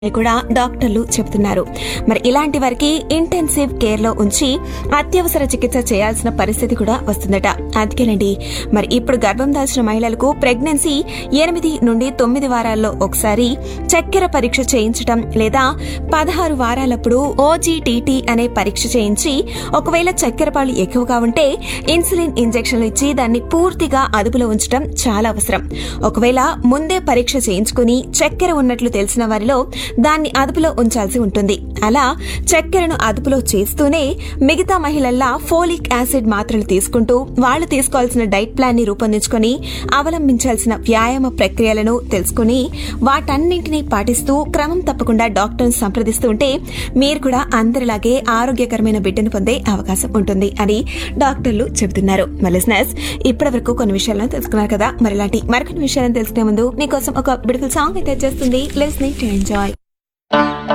అని కూడా డాక్టర్లు చెబుతున్నారు మరి ఇలాంటి వారికి ఇంటెన్సివ్ కేర్ లో ఉంచి అత్యవసర చికిత్స చేయాల్సిన పరిస్థితి కూడా వస్తుందట అందుకేనండి మరి ఇప్పుడు గర్భం దాల్చిన మహిళలకు ప్రెగ్నెన్సీ ఎనిమిది నుండి తొమ్మిది వారాల్లో ఒకసారి చక్కెర పరీక్ష చేయించటం లేదా పదహారు వారాలప్పుడు ఓజీటీటీ అనే పరీక్ష చేయించి ఒకవేళ చక్కెర పాలు ఎక్కువగా ఉంటే ఇన్సులిన్ ఇంజెక్షన్లు ఇచ్చి దాన్ని పూర్తిగా అదుపులో ఉంచడం చాలా అవసరం ఒకవేళ ముందే పరీక్ష చేయించుకుని చక్కెర ఉన్నట్లు తెలిసిన వారిలో దాన్ని అదుపులో ఉంచాల్సి ఉంటుంది అలా చక్కెరను అదుపులో చేస్తూనే మిగతా మహిళల్లా ఫోలిక్ యాసిడ్ మాత్రలు తీసుకుంటూ వాళ్ళు తీసుకోవాల్సిన డైట్ ప్లాన్ ని రూపొందించుకొని అవలంబించాల్సిన వ్యాయామ ప్రక్రియలను తెలుసుకుని వాటన్నింటినీ పాటిస్తూ క్రమం తప్పకుండా డాక్టర్ను సంప్రదిస్తూ ఉంటే మీరు కూడా అందరిలాగే ఆరోగ్యకరమైన బిడ్డను పొందే అవకాశం ఉంటుంది అని డాక్టర్లు చెబుతున్నారు లిసనర్స్ ఇప్పటి వరకు కొన్ని విషయాలను తెలుసుకున్నారు కదా మరి ఇలాంటి మరికొన్ని విషయాలను తెలుసుకునే ముందు మీకోసం ఒక బ్యూటిఫుల్ సాంగ్ అయితే చేస్తుంది లిస్నింగ్ టు ఎంజాయ్